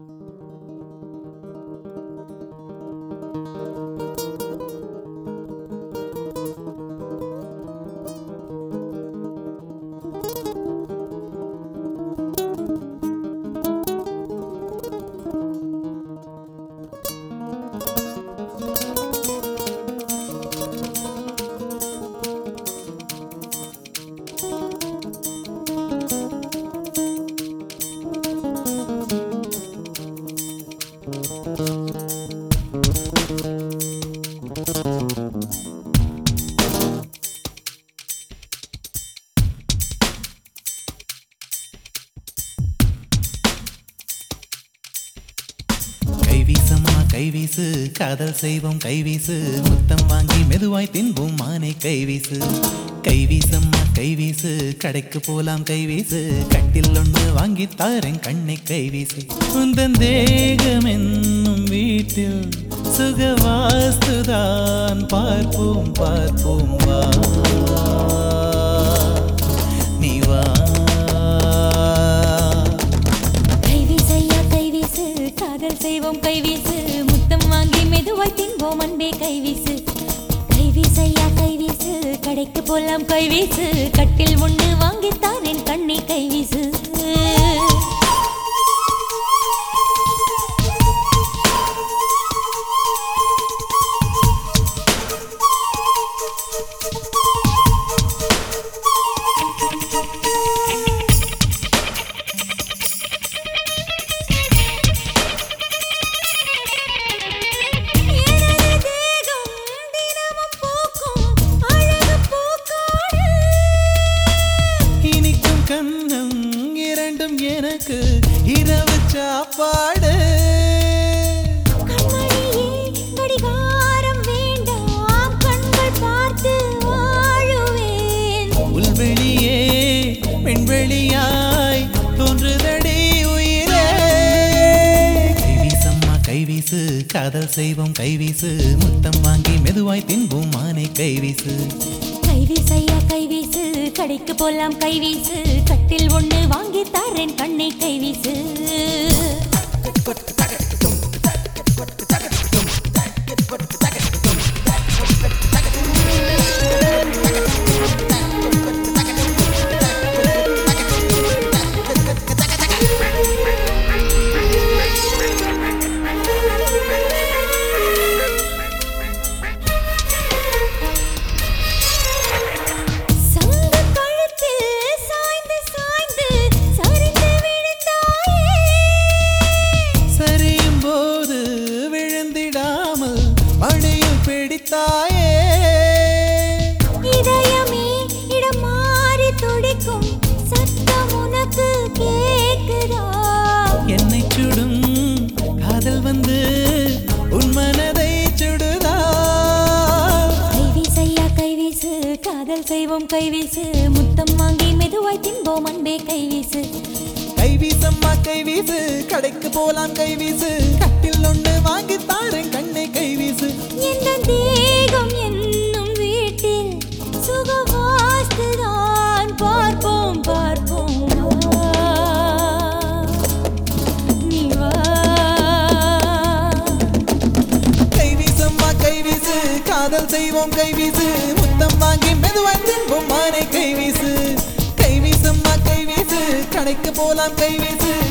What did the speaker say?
கைவீசம்மா கைவீசு காதல் செய்வோம் கைவீசு முத்தம் வாங்கி மெதுவாய் தின்போம் மானை கைவீசு கைவீசம்மா கைவீசு கடைக்கு போலாம் கைவீசு கட்டில் ஒன்று வாங்கி தாரேன் கண்ணை கைவீசு உந்தன் தேகம் என்னும் வீட்டில் சுகவாஸ்துதான் பார்ப்போம் பார்ப்போம் வா நீ வா கைவீசையா கைவீசு காதல் செய்வோம் கைவீசு முத்தம் வாங்கி மெதுவாய் தின்போம் அன்பே கைவீசு கைவீசையா கைவீசு கடைக்கு போலாம் கைவீசு கட்டில் ஒண்ணு வாங்கித்தான் என் கண்ணை கைவீசு எனது தேகம் தினமும் பூக்கும் அழகு பூக்காடு. இனிக்கும் கண்ணம் இரண்டும் எனக்கு இரவு சாப்பாடு கண்மணியே, கடிகாரம் வேண்டாம் கண்கள் பார்த்து வாழுவேன் உள்வெளியே பெண்வெளியாய் தோன்றுதடி உயிரே கைவீசம்மா கைவீசு காதல் செய்வோம் கைவீசு முத்தம் வாங்கி மெதுவாய் தின்போம் மானை கைவீசு கைவீசையா கைவீசு கடைக்கு போலாம் கைவீசு கட்டில் ஒண்ணு வாங்கி தாரேன் கண்ணை கைவீசு சங்க கழுத்தில் சாய்ந்து சாய்ந்து சரிந்து விழுந்தாயே சரியும் போது விழுந்திடாமல் மடியில் பிடித்தாயே இதயமே இடம் மாறி துடிக்கும் சத்தம் உனக்கு கேக்குதா என்னை சுடும் காதல் வந்து உன் மனதை சுடுதா கைவீசையா கைவீசு காதல் செய்வோம் கைவீசு முத்தம் வாங்கி மெதுவாய் தின்போம் அன்பே கைவீசு கைவீசம்மா கைவீசு கடைக்கு போலாம் கைவீசு கட்டில் ஒன்று வாங்கி தாரேன் கண்ணை கைவீசு எந்த தேகம் என்னும் வீட்டில் சுகவாஸ்துதான் பார்ப்போம் பார்ப்போம் வா. நீ வா கைவீசம்மா கைவீசு காதல் செய்வோம் கைவீசு முத்தம் வாங்கி மெதுவாய் தின்போம் மானை கைவீசு கைவீசம்மா கைவீசு கடைக்கு போலாம் கைவீசு